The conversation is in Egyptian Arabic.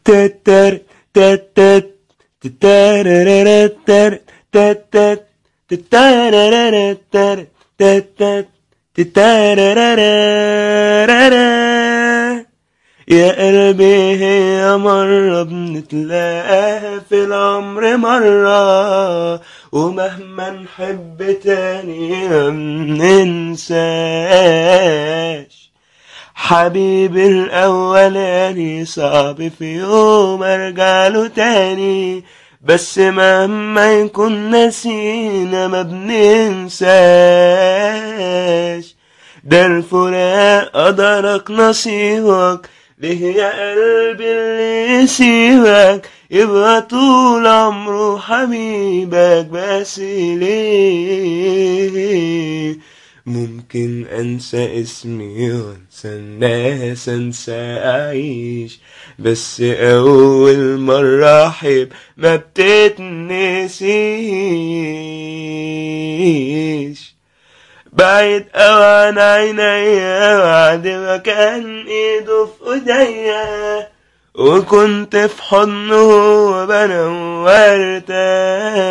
تتر تتر تترررتر تتر تترررتر تتر تتررررررر يا قلبي هي مرة بنتلاقاها في العمر مرة ومهما نحب تاني ما بننساش حبيبي الأولاني صعب في يوم أرجع له تاني بس مهما يكون نسينا ما بننساش ده الفراق قدرك نصيبك ليه يا قلبي اللي يسيبك يبقى طول عمره حبيبك بس ليه ممكن انسى اسمي وانسى الناس انسى اعيش بس اول مرة احب ما بتتنسيش بعيد اوي عن عينيا بعد ما كان ايده في ايديا وكنت في حضنه وبنام وارتاح